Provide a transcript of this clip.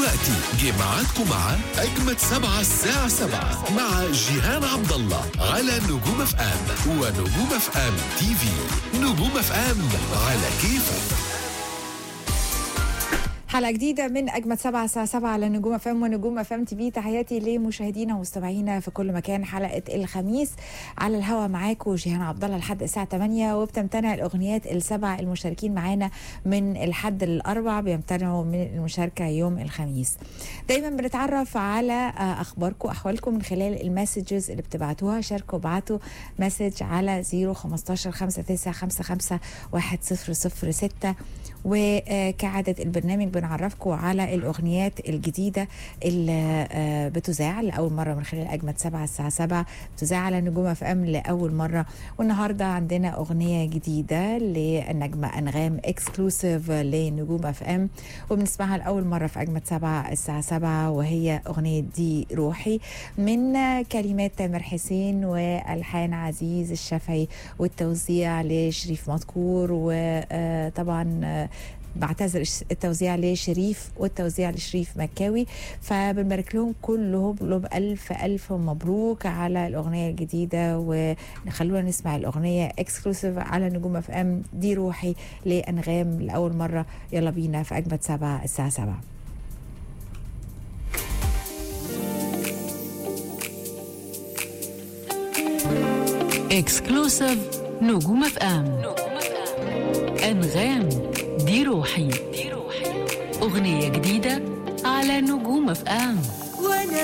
دلوقتي جه ميعادكم مع أجمد سبعة الساعة سبعة مع جيهان عبد الله على نجوم اف ام ونجوم اف ام تي في نجوم اف ام على كيفك حلقة جديدة من أجمد سبعة الساعة سبعة على نجوم أفام ونجوم أفام تي في تحياتي لمشاهدينا ومستمعينا في كل مكان حلقة الخميس على الهوا معاكم جيهان عبد الله لحد الساعة 8 وبتمتنع الأغنيات السبع المشاركين معانا من الحد الأربع بيمتنعوا من المشاركة يوم الخميس دايما بنتعرف على آه، أخباركم أحوالكم من خلال المسجز اللي بتبعتوها شاركوا ابعتوا مسج على 015 5955 100 وكعادة البرنامج بنعرفكم على الأغنيات الجديدة اللي آه، بتذاع لأول مرة من خلال أجمد سبعة الساعة سبعة بتذاع على نجوم اف ام لأول مرة والنهاردة عندنا أغنية جديدة للنجمة أنغام اكسكلوسيف لنجوم اف ام وبنسمعها لأول مرة في أجمد سبعة الساعة سبعة وهي أغنية دي روحي من كلمات تامر حسين والحان عزيز الشافعي والتوزيع لشريف مذكور وطبعا بعتذر التوزيع لشريف والتوزيع لشريف مكاوي فبنبارك لهم كلهم بنقول لهم الف الف مبروك على الاغنيه الجديده ونخلونا نسمع الاغنيه اكسكلوسيف على نجوم اف ام دي روحي لانغام لاول مره يلا بينا في اجمد سبعه الساعه سبعه اكسكلوسيف نجوم اف ام انغام دي روحي اغنيه جديده على نجوم اف ام